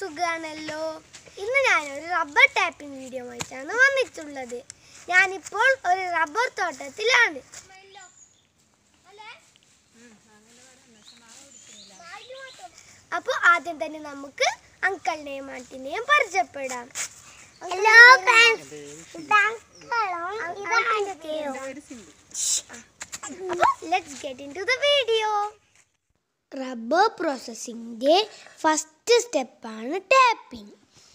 സുഖാണല്ലോ ഇന്ന് ഞാനൊരു റബ്ബർ ടാപ്പിംഗ് വീഡിയോ ആയിട്ടാണ് വന്നിട്ടുള്ളത് ഞാനിപ്പോൾ ഒരു റബ്ബർ തോട്ടത്തിലാണ് അപ്പോൾ ആദ്യം തന്നെ നമുക്ക് അങ്കിളിനെയും ആന്റിനെയും പരിചയപ്പെടാം ഹലോ അപ്പോൾ let's get into the video rubber പ്രോസസ്സിൻ്റെ ഫസ്റ്റ് സ്റ്റെപ്പാണ് ടാപ്പിംഗ്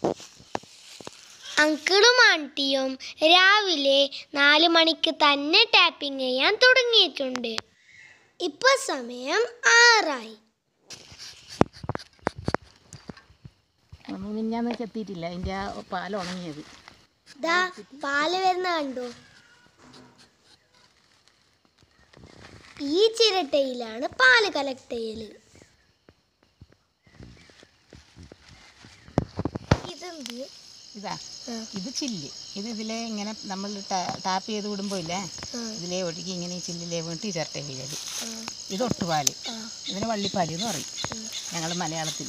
അങ്കിളും ആൻറ്റിയും രാവിലെ നാല് മണിക്ക് തന്നെ ടാപ്പിംഗ് ചെയ്യാൻ തുടങ്ങിയിട്ടുണ്ട് ഇപ്പോൾ സമയം ആറായി മിഞ്ഞാന്ന് ചെത്തിയിട്ടില്ല അതിൻ്റെ ആ പാൽ ഉണങ്ങിയത് ദാ പാല് വരുന്ന കണ്ടോ ഈ ചിരട്ടയിലാണ് പാല് കളക്ട് ചെയ്യല് ഇതെന്ത് ഇതാ ഇത് ചില്ല് ഇത് ഇതിലെ ഇങ്ങനെ നമ്മൾ ടാപ്പ് ചെയ്ത് വിടുമ്പോൾ ഇല്ലേ ഇതിലെ ഒഴുകി ഇങ്ങനെ ഈ ചില്ലിലെ വീണിട്ട് ഈ ചിരട്ട വീഴല് ഇത് ഒട്ടുപാല് ഇതിന് വള്ളിപ്പാല് എന്ന് പറയും ഞങ്ങൾ മലയാളത്തിൽ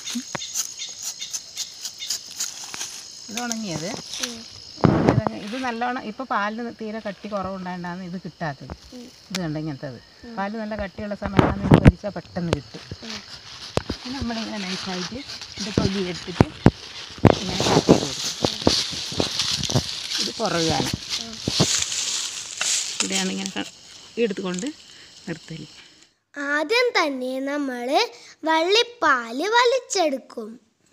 ഇത് ഉണങ്ങിയത് ഉണങ്ങിയത് ഇത് നല്ലോണം ഇപ്പോൾ പാലിന് തീരെ കട്ടി കുറവുണ്ടായിട്ടാണ് ഇത് കിട്ടാത്തത് ഇത് കണ്ട ഇങ്ങനത്തത് പാല് നല്ല കട്ടിയുള്ള സമയത്താണ് ഇത് വലിച്ചാൽ പെട്ടെന്ന് കിട്ടും പിന്നെ നമ്മളിങ്ങനെ നൈസായിട്ട് ഇത് തൊലി എടുത്തിട്ട് ഇങ്ങനെ കട്ട് ചെയ്ത് കൊടുക്കും ഇത് പുറകാണ് ഇവിടെയാണ് ഇങ്ങനെ ക- എടുത്തുകൊണ്ട് നിർത്തല് ആദ്യം തന്നെ നമ്മൾ വള്ളിപ്പാല് വലിച്ചെടുക്കും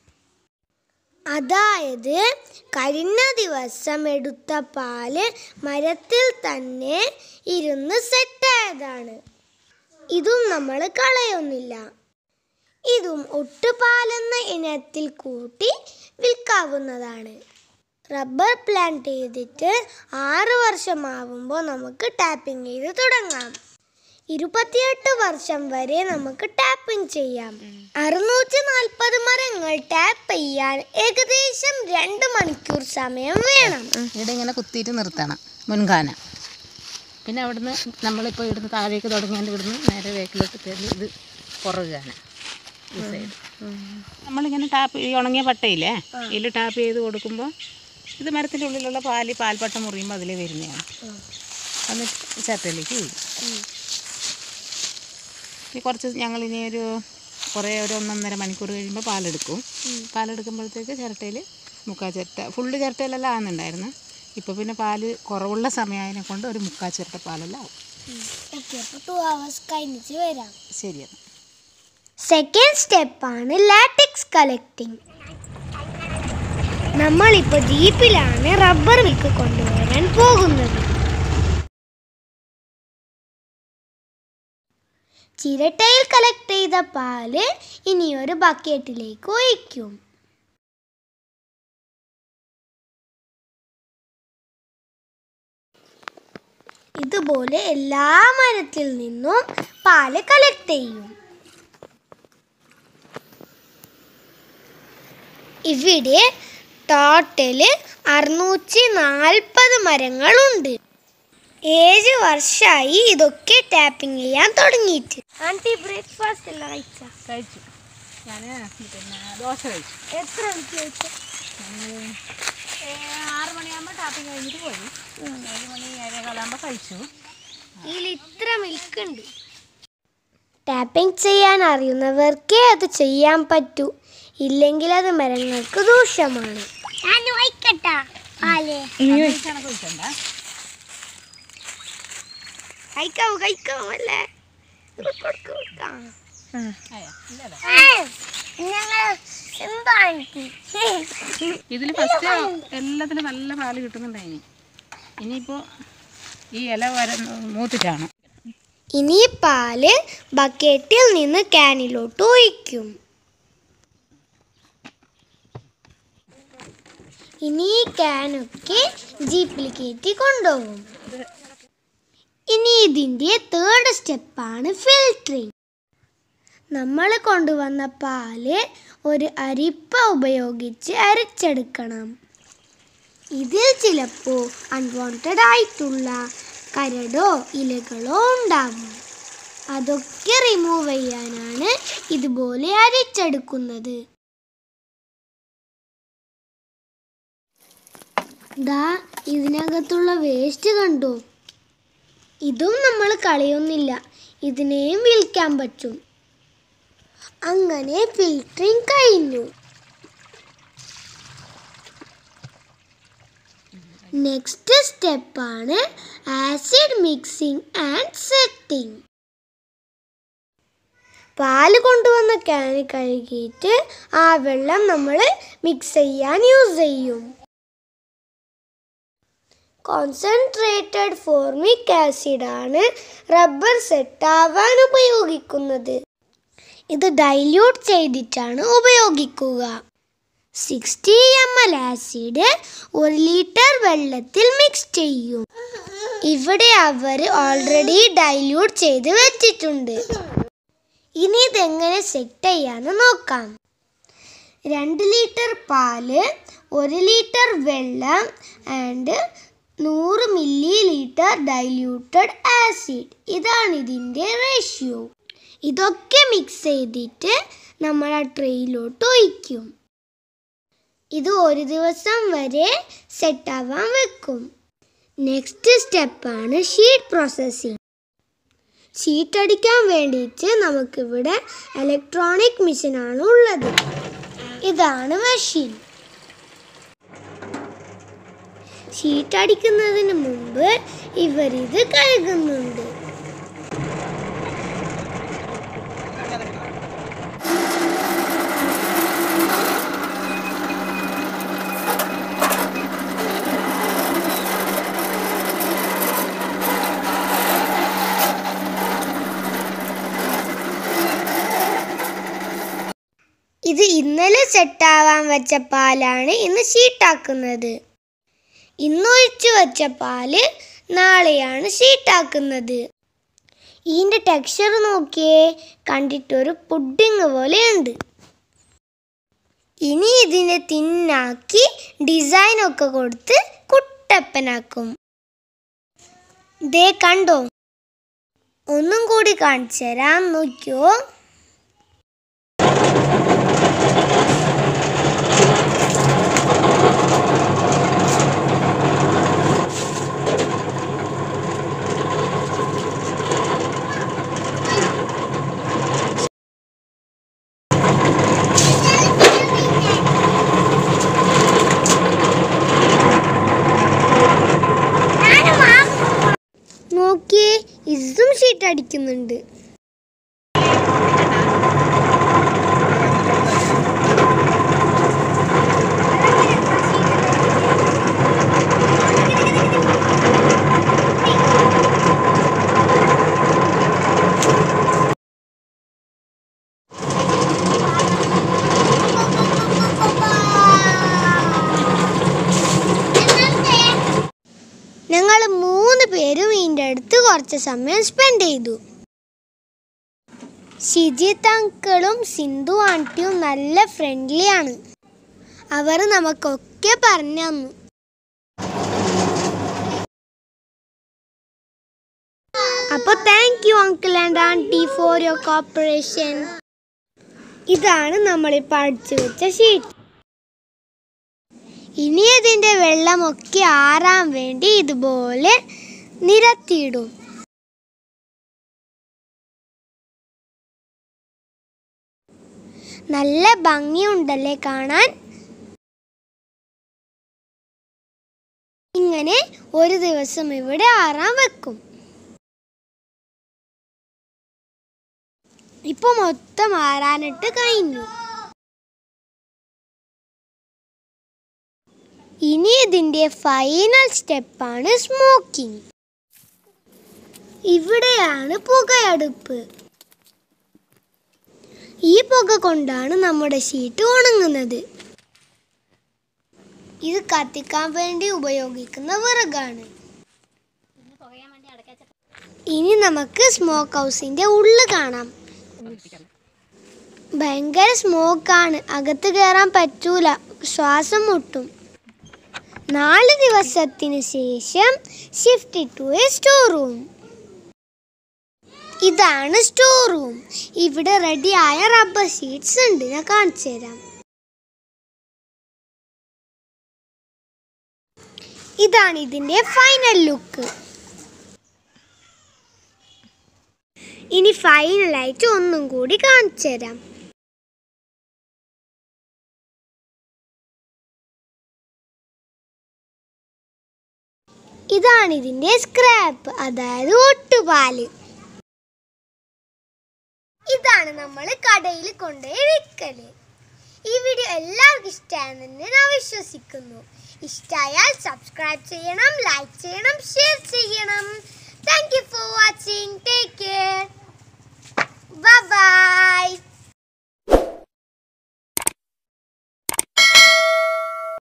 അതായത് കഴിഞ്ഞ ദിവസം എടുത്ത പാല് മരത്തിൽ തന്നെ ഇരുന്ന് സെറ്റായതാണ് ഇതും നമ്മൾ കളയൊന്നില്ല ഇതും ഒട്ടുപാലെന്ന ഇനത്തിൽ കൂട്ടി വിൽക്കാവുന്നതാണ് റബ്ബർ പ്ലാന്റ് ചെയ്തിട്ട് ആറ് വർഷമാവുമ്പോൾ നമുക്ക് ടാപ്പിംഗ് ചെയ്ത് തുടങ്ങാം ഇരുപത്തിയെട്ട് വർഷം വരെ നമുക്ക് ടാപ്പിംഗ് ചെയ്യാം അറുന്നൂറ്റി നാൽപ്പത് മരങ്ങൾ ടാപ്പ് ചെയ്യാൻ ഏകദേശം രണ്ട് മണിക്കൂർ സമയം വേണം ഇവിടെ ഇങ്ങനെ കുത്തിയിട്ട് നിർത്തണം മുൻകാന പിന്നെ അവിടുന്ന് നമ്മളിപ്പോൾ ഇവിടുന്ന് താഴേക്ക് തുടങ്ങിയതിൻ്റെ ഇവിടുന്ന് നേരെ വേക്കിലോട്ട് കയറി ഇത് പുറകാന ഈ സൈഡ് നമ്മളിങ്ങനെ ടാപ്പ് ഈ ഉണങ്ങിയ പട്ടയില്ലേ ഇതിൽ ടാപ്പ് ചെയ്ത് കൊടുക്കുമ്പോൾ ഇത് മരത്തിൻ്റെ ഉള്ളിലുള്ള പാല് പാൽപ്പട്ട മുറിയുമ്പോൾ അതിൽ വരുന്നതാണ് എന്നിട്ട് ചട്ടയിലേക്ക് വീഴും ഈ കുറച്ച് ഞങ്ങളിനി ഒരു കുറേ ഒരു ഒന്നൊന്നര മണിക്കൂർ കഴിയുമ്പോൾ പാലെടുക്കും പാലെടുക്കുമ്പോഴത്തേക്ക് ചിരട്ടയിൽ മുക്കാൽ ചിരട്ട ഫുള്ള് ചിരട്ടയിലെല്ലാം ആകുന്നുണ്ടായിരുന്നു ഇപ്പോൾ പിന്നെ പാല് കുറവുള്ള സമയമായതിനെ കൊണ്ട് ഒരു മുക്കാൽ ചിരട്ട പാലെല്ലാം ആവും ഓക്കെ അപ്പോൾ ടു അവേഴ്സ് കഴിഞ്ഞിട്ട് വരാം ശരിയാണ് സെക്കൻഡ് സ്റ്റെപ്പാണ് ലാറ്റക്സ് കളക്ടിങ് നമ്മളിപ്പോൾ ജീപ്പിലാണ് റബ്ബർ വിൽക്ക് കൊണ്ടുവരാൻ പോകുന്നത് ചിരട്ടയിൽ കളക്ട് ചെയ്ത പാല് ഇനി ഒരു ബക്കറ്റിലേക്ക് ഒഴിക്കും ഇതുപോലെ എല്ലാ മരത്തിൽ നിന്നും പാല് കളക്ട് ചെയ്യും ഇവിടെ ടോട്ടല് അറുന്നൂറ്റി നാൽപ്പത് മരങ്ങളുണ്ട് ഏഴ് വർഷമായി ഇതൊക്കെ ടാപ്പിംഗ് ചെയ്യാൻ തുടങ്ങിയിട്ട് ആന്റി ബ്രേക്ക്ഫാസ്റ്റ് എല്ലാം കഴിച്ച കഴിച്ചു ഞാൻ പിന്നെ ദോശ കഴിച്ചു എത്ര മണിക്ക് കഴിച്ച ആറ് മണിയാകുമ്പോൾ ടാപ്പിംഗ് കഴിഞ്ഞിട്ട് പോയി ഏഴ് മണി ഏഴേകാലാകുമ്പോൾ കഴിച്ചു ഇതിൽ ഇത്ര മിൽക്ക് ഉണ്ട് ടാപ്പിംഗ് ചെയ്യാൻ അറിയുന്നവർക്കേ അത് ചെയ്യാൻ പറ്റൂ ഇല്ലെങ്കിൽ അത് മരങ്ങൾക്ക് ദൂഷ്യമാണ് ഞാൻ വയ്ക്കട്ടാ പാല് കണക്ക് കഴിച്ചണ്ട കഴിക്കാവോ കഴിക്കാവോ അല്ലേ കൊടുക്കാം ആയാ ഇല്ലല്ലോ ഞങ്ങൾ എന്താണ് ഇതിൽ ഫസ്റ്റ് എല്ലാത്തിലും നല്ല പാല് കിട്ടുന്നുണ്ടായിനി ഇനിയിപ്പോൾ ഈ ഇല വര മൂത്തിട്ടാണ് ഇനി പാല് ബക്കറ്റിൽ നിന്ന് ക്യാനിലോട്ട് ഒഴിക്കും ഇനി ഈ ക്യാനൊക്കെ ജീപ്പിൽ കയറ്റി കൊണ്ടുപോകും ഇനി ഇതിൻ്റെ തേർഡ് സ്റ്റെപ്പാണ് ഫിൽറ്ററിങ് നമ്മൾ കൊണ്ടുവന്ന പാല് ഒരു അരിപ്പ ഉപയോഗിച്ച് അരച്ചെടുക്കണം ഇതിൽ ചിലപ്പോൾ അൺവാണ്ടഡ് ആയിട്ടുള്ള കരടോ ഇലകളോ ഉണ്ടാവും അതൊക്കെ റിമൂവ് ചെയ്യാനാണ് ഇതുപോലെ അരച്ചെടുക്കുന്നത് ദാ ഇതിനകത്തുള്ള വേസ്റ്റ് കണ്ടോ ഇതും നമ്മൾ കളയൊന്നില്ല ഇതിനെയും വിൽക്കാൻ പറ്റും അങ്ങനെ ഫിൽറ്ററിങ് കഴിഞ്ഞു നെക്സ്റ്റ് സ്റ്റെപ്പാണ് ആസിഡ് മിക്സിംഗ് ആൻഡ് സെറ്റിംഗ് പാല് കൊണ്ടുവന്ന ക്യാന് കഴുകിയിട്ട് ആ വെള്ളം നമ്മൾ മിക്സ് ചെയ്യാൻ യൂസ് ചെയ്യും കോൺസെൻട്രേറ്റഡ് ഫോർമിക് ആസിഡ് ആണ് റബ്ബർ സെറ്റ് ആവാൻ ഉപയോഗിക്കുന്നത് ഇത് ഡൈല്യൂട്ട് ചെയ്തിട്ടാണ് ഉപയോഗിക്കുക സിക്സ്റ്റി എം എൽ ആസിഡ് ഒരു ലിറ്റർ വെള്ളത്തിൽ മിക്സ് ചെയ്യും ഇവിടെ അവർ ഓൾറെഡി ഡൈല്യൂട്ട് ചെയ്ത് വെച്ചിട്ടുണ്ട് ഇനി ഇതെങ്ങനെ സെറ്റ് ചെയ്യാന്ന് നോക്കാം രണ്ട് ലിറ്റർ പാല് ഒരു ലിറ്റർ വെള്ളം ആൻഡ് നൂറ് മില്ലി ലിറ്റർ ഡൈല്യൂട്ടഡ് ആസിഡ് ഇതാണ് ഇതിൻ്റെ റേഷ്യോ ഇതൊക്കെ മിക്സ് ചെയ്തിട്ട് നമ്മൾ ആ ട്രെയിലോട്ട് ഒഴിക്കും ഇത് ഒരു ദിവസം വരെ സെറ്റ് ആവാൻ വെക്കും നെക്സ്റ്റ് സ്റ്റെപ്പാണ് ഷീറ്റ് പ്രോസസ്സിംഗ് ഷീറ്റ് അടിക്കാൻ വേണ്ടിയിട്ട് നമുക്കിവിടെ ഇലക്ട്രോണിക് മെഷീനാണ് ഉള്ളത് ഇതാണ് മെഷീൻ ഷീറ്റ് അടിക്കുന്നതിന് മുമ്പ് ഇവരിത് കഴുകുന്നുണ്ട് ഇത് ഇന്നലെ സെറ്റാവാൻ വെച്ച പാലാണ് ഇന്ന് ഷീട്ടാക്കുന്നത് ഇന്നൊഴിച്ചു വെച്ച പാല് നാളെയാണ് ഷീട്ടാക്കുന്നത് ഇതിൻ്റെ ടെക്സ്ചർ നോക്കിയേ കണ്ടിട്ടൊരു പുഡിങ് പോലെയുണ്ട് ഇനി ഇതിനെ തിന്നാക്കി ഡിസൈനൊക്കെ കൊടുത്ത് കുട്ടപ്പനാക്കും ദേ കണ്ടോ ഒന്നും കൂടി കാണിച്ചു തരാം നോക്കിയോ നോക്കിയേ ഇതും ഷീറ്റ് അടിക്കുന്നുണ്ട് ഞങ്ങൾ മൂന്ന് പേരും ഇതിൻ്റെ അടുത്ത് കുറച്ച് സമയം സ്പെൻഡ് ചെയ്തു ഷിജിത്ത് അങ്കിളും സിന്ധു ആൻറ്റിയും നല്ല ഫ്രണ്ട്ലി ആണ് അവർ നമുക്കൊക്കെ പറഞ്ഞു തന്നു അപ്പോൾ thank you uncle and aunty for your cooperation ഇതാണ് നമ്മളിപ്പോൾ അടിച്ചു വെച്ച ഷീറ്റ് ഇനി ഇതിൻ്റെ വെള്ളമൊക്കെ ആറാൻ വേണ്ടി ഇതുപോലെ നിരത്തിയിടും നല്ല ഭംഗിയുണ്ടല്ലേ കാണാൻ ഇങ്ങനെ ഒരു ദിവസം ഇവിടെ ആറാൻ വെക്കും ഇപ്പൊ മൊത്തം ആറാനിട്ട് കഴിഞ്ഞു ഇനി ഇതിൻ്റെ ഫൈനൽ സ്റ്റെപ്പാണ് സ്മോക്കിംഗ് ഇവിടെയാണ് പുകയടുപ്പ് ഈ പുക കൊണ്ടാണ് നമ്മുടെ ഷീറ്റ് ഉണങ്ങുന്നത് ഇത് കത്തിക്കാൻ വേണ്ടി ഉപയോഗിക്കുന്ന വിറകാണ് ഇനി നമുക്ക് സ്മോക്ക് ഹൗസിന്റെ ഉള്ളിൽ കാണാം ഭയങ്കര സ്മോക്കാണ് അകത്ത് കയറാൻ പറ്റൂല ശ്വാസം മുട്ടും നാല് ദിവസത്തിന് ശേഷം shift to a store room ഇതാണ് സ്റ്റോർ റൂം ഇവിടെ റെഡിയായ റബ്ബർ ഷീറ്റ്സ് ഉണ്ട് ഞാൻ കാണിച്ചു തരാം ഇതാണ് ഇതിൻ്റെ ഫൈനൽ ലുക്ക് ഇനി ഫൈനലായിട്ട് ഒന്നും കൂടി കാണിച്ചു തരാം ഇതാണ് ഇതിൻ്റെ സ്ക്രാപ്പ് അതായത് ഒട്ടുപാല് ഇതാണ് നമ്മൾ കടയിൽ കൊണ്ടുപോയി വിൽക്കല് ഈ വീഡിയോ എല്ലാവർക്കും ഇഷ്ടമായെന്ന് ഞാൻ വിശ്വസിക്കുന്നു ഇഷ്ടമായാൽ സബ്സ്ക്രൈബ് ചെയ്യണം ലൈക്ക് ചെയ്യണം ഷെയർ ചെയ്യണം thank you for watching take care by